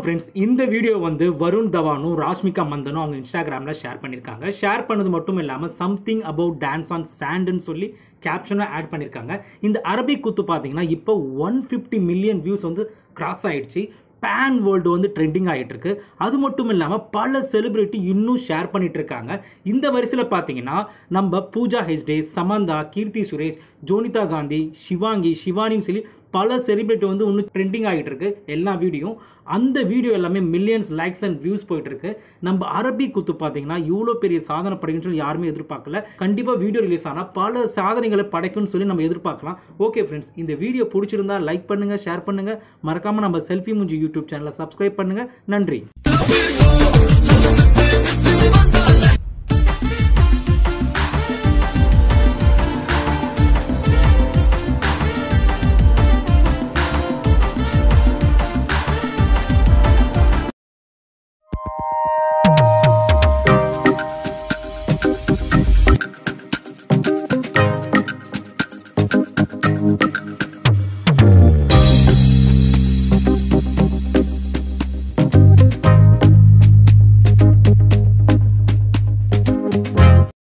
வணக்கம் ஃப்ரெண்ட்ஸ் இந்த வீடியோ வந்து வருண் தவானும் ராஷ்மிகா மந்தனும் அவங்க இன்ஸ்டாகிராமில் ஷேர் பண்ணியிருக்காங்க ஷேர் பண்ணது மட்டும் இல்லாமல் சம்திங் அபவுட் டான்ஸ் ஆன் சாண்டுன்னு சொல்லி கேப்ஷனும் ஆட் பண்ணியிருக்காங்க இந்த அரபிக் குத்து பார்த்தீங்கன்னா இப்போ ஒன் ஃபிஃப்டி மில்லியன் வியூஸ் வந்து கிராஸ் ஆயிடுச்சு பேன் வேர்ல்டு வந்து ட்ரெண்டிங் ஆகிட்டு இருக்கு அது மட்டும் இல்லாமல் பல செலிபிரிட்டி இன்னும் ஷேர் பண்ணிட்டு இருக்காங்க இந்த வரிசையில் பார்த்தீங்கன்னா நம்ம பூஜா ஹெஸ்டே சமந்தா கீர்த்தி சுரேஷ் ஜோனிதா காந்தி சிவாங்கி சிவானின்னு சொல்லி பல செலிபிரிட்டி வந்து இன்னும் ட்ரெண்டிங் ஆகிட்டு இருக்கு எல்லா வீடியோ அந்த வீடியோ எல்லாமே மில்லியன்ஸ் லைக்ஸ் அண்ட் வியூஸ் போயிட்டு இருக்கு நம்ம அரபி குத்து பார்த்தீங்கன்னா இவ்வளோ பெரிய சாதனை படைக்கும்னு சொல்லி யாருமே எதிர்பார்க்கல கண்டிப்பாக வீடியோ ரிலீஸ் ஆனால் பல சாதனைகளை படைக்கும்னு சொல்லி நம்ம எதிர்பார்க்கலாம் ஓகே ஃப்ரெண்ட்ஸ் இந்த வீடியோ பிடிச்சிருந்தா லைக் பண்ணுங்க ஷேர் பண்ணுங்க மறக்காம நம்ம செல்ஃபி முஞ்சி யூடியூப் சேனலை சப்ஸ்கிரைப் பண்ணுங்க நன்றி